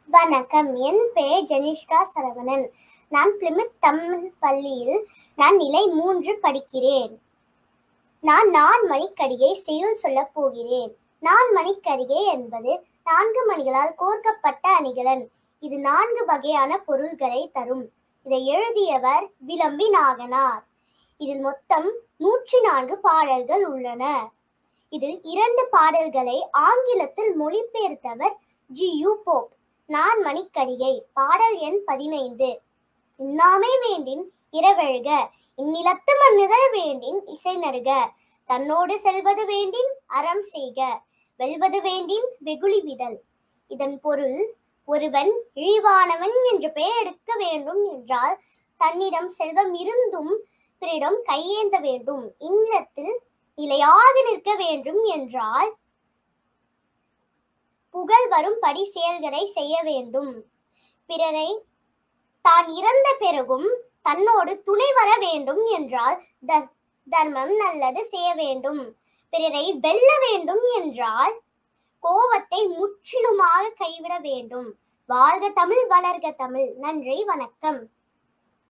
வணக்கம் என் பெயர் ஜெனிஷ்கா சரவணன் நான் பிளிமத் தமிழ் பள்ளியில் நான் நிலை மூன்று படிக்கிறேன் நான் நான் மணிக்கடிகை செய்யுள் சொல்லப் போகிறேன் நான் மணிக்கடிகை என்பது நான்கு மணிகளால் கோர்க்கப்பட்ட அணிகலன் இது நான்கு வகையான பொருள்களை தரும் இதை எழுதியவர் விளம்பி நாகனார் இதில் மொத்தம் நூற்றி நான்கு பாடல்கள் உள்ளன இதில் இரண்டு பாடல்களை ஆங்கிலத்தில் மொழிபெயர்த்தவர் ஜி யு போப் நான் மணிக்கடிகை பாடல் எண் பதினைந்து இன்னாமே வேண்டின் இரவெழுக இந்நிலத்து மண்ணுதல் வேண்டின் இசை நடுக தன்னோடு செல்வது வேண்டின் அறம் செய்க வெல்வது வேண்டின் வெகுளி விடல் இதன் பொருள் ஒருவன் இழிவானவன் என்று பெயர் எடுக்க வேண்டும் என்றால் தன்னிடம் செல்வம் இருந்தும் பிறரிடம் கையேந்த வேண்டும் இந்நிலத்தில் நிலையாக நிற்க வேண்டும் என்றால் புகழ் வரும்படி செயல்களை செய்ய வேண்டும் பிறரை தான் இறந்த பிறகும் தன்னோடு துணை வர வேண்டும் என்றால் தர்- தர்மம் நல்லது செய்ய வேண்டும் பிறரை வெல்ல வேண்டும் என்றால் கோபத்தை முற்றிலுமாக கைவிட வேண்டும் வாழ்க தமிழ் வளர்க தமிழ் நன்றி வணக்கம்